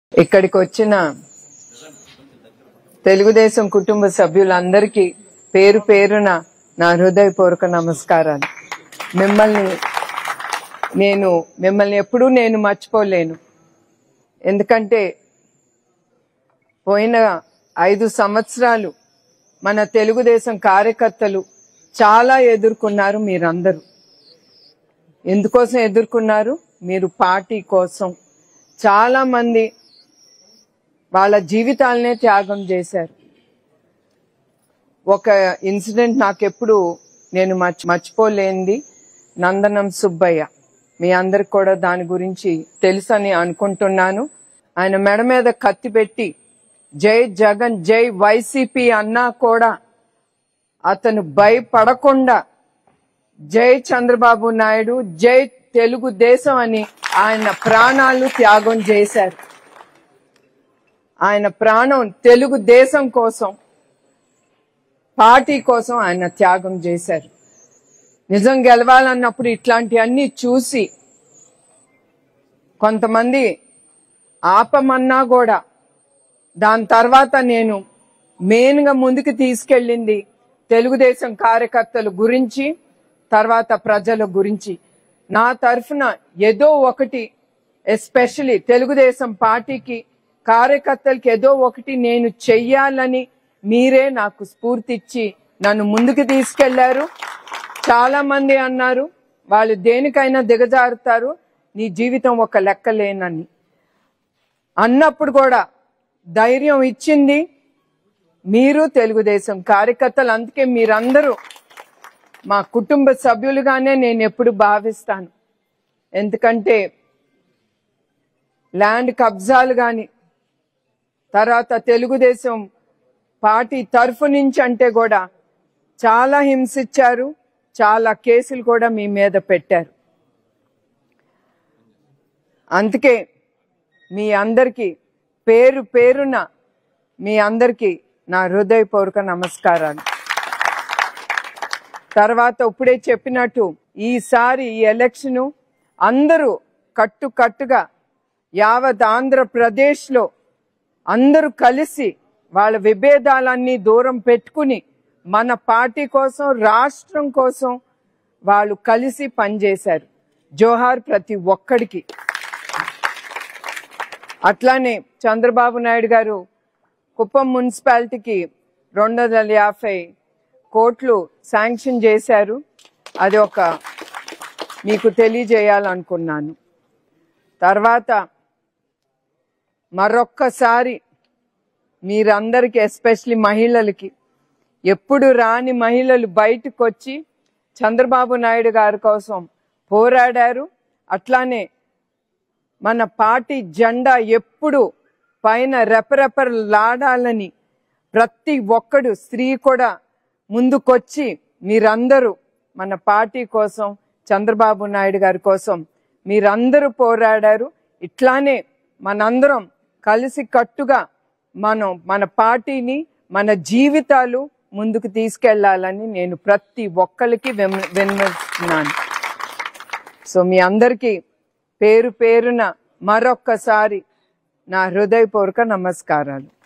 ఇక్కడికి వచ్చిన తెలుగుదేశం కుటుంబ సభ్యులందరికీ పేరు పేరున నా హృదయపూర్వక నమస్కారాలు మిమ్మల్ని నేను మిమ్మల్ని ఎప్పుడూ నేను మర్చిపోలేను ఎందుకంటే పోయిన ఐదు సంవత్సరాలు మన తెలుగుదేశం కార్యకర్తలు చాలా ఎదుర్కొన్నారు మీరందరూ ఎందుకోసం ఎదుర్కొన్నారు మీరు పార్టీ కోసం చాలా మంది వాళ్ళ జీవితాలనే త్యాగం చేశారు ఒక ఇన్సిడెంట్ నాకెప్పుడు నేను మర్చి మర్చిపోలేనిది నందనం సుబ్బయ్య మీ అందరికి కూడా దాని గురించి తెలుసని అనుకుంటున్నాను ఆయన మెడ మీద కత్తి పెట్టి జై జగన్ జై వైసీపీ అన్నా కూడా అతను భయపడకుండా జై చంద్రబాబు నాయుడు జై తెలుగుదేశం అని ఆయన ప్రాణాలు త్యాగం చేశారు ఆయన ప్రాణం తెలుగుదేశం కోసం పార్టీ కోసం ఆయన త్యాగం చేశారు నిజం గెలవాలన్నప్పుడు ఇట్లాంటివన్నీ చూసి కొంతమంది ఆపమన్నా కూడా దాని తర్వాత నేను మెయిన్గా ముందుకు తీసుకెళ్ళింది తెలుగుదేశం కార్యకర్తల గురించి తర్వాత ప్రజల గురించి నా తరఫున ఏదో ఒకటి ఎస్పెషలీ తెలుగుదేశం పార్టీకి కార్యకర్తలకి ఏదో ఒకటి నేను చెయ్యాలని మీరే నాకు స్ఫూర్తిచ్చి నన్ను ముందుకు తీసుకెళ్లారు చాలా మంది అన్నారు వాళ్ళు దేనికైనా దిగజారుతారు నీ జీవితం ఒక లెక్కలేనని అన్నప్పుడు కూడా ధైర్యం ఇచ్చింది మీరు తెలుగుదేశం కార్యకర్తలు అందుకే మీరందరూ మా కుటుంబ సభ్యులుగానే నేను ఎప్పుడు భావిస్తాను ఎందుకంటే ల్యాండ్ కబ్జాలు కానీ తర్వాత తెలుగుదేశం పార్టీ తరఫు నుంచి అంటే కూడా చాలా హింసించారు చాలా కేసులు కూడా మీ మీద పెట్టారు అందుకే మీ అందరికీ పేరు పేరున మీ అందరికీ నా హృదయపూర్వక నమస్కారాలు తర్వాత ఇప్పుడే చెప్పినట్టు ఈసారి ఈ ఎలక్షన్ అందరూ కట్టు కట్టుగా యావత్ ఆంధ్రప్రదేశ్లో అందరూ కలిసి వాళ్ళ విభేదాలన్నీ దూరం పెట్టుకుని మన పార్టీ కోసం రాష్ట్రం కోసం వాళ్ళు కలిసి పనిచేశారు జోహార్ ప్రతి ఒక్కడికి అట్లానే చంద్రబాబు నాయుడు గారు కుప్పం మున్సిపాలిటీకి రెండు వందల యాభై కోట్లు శాంక్షన్ చేశారు అది ఒక మీకు తెలియజేయాలనుకున్నాను తర్వాత మరొక్కసారి మీరందరికీ ఎస్పెషలీ మహిళలకి ఎప్పుడు రాని మహిళలు బయటకు వచ్చి చంద్రబాబు నాయుడు గారి కోసం పోరాడారు అట్లానే మన పార్టీ జెండా ఎప్పుడు పైన రెపరెపలాడాలని ప్రతి ఒక్కడు స్త్రీ కూడా ముందుకొచ్చి మీరందరూ మన పార్టీ కోసం చంద్రబాబు నాయుడు గారి కోసం మీరందరూ పోరాడారు ఇట్లానే మనందరం కలిసి కట్టుగా మనం మన పార్టీని మన జీవితాలు ముందుకు తీసుకెళ్లాలని నేను ప్రతి ఒక్కరికి విన్నస్తున్నాను సో మీ అందరికీ పేరు పేరున మరొక్కసారి నా హృదయపూర్వక నమస్కారాలు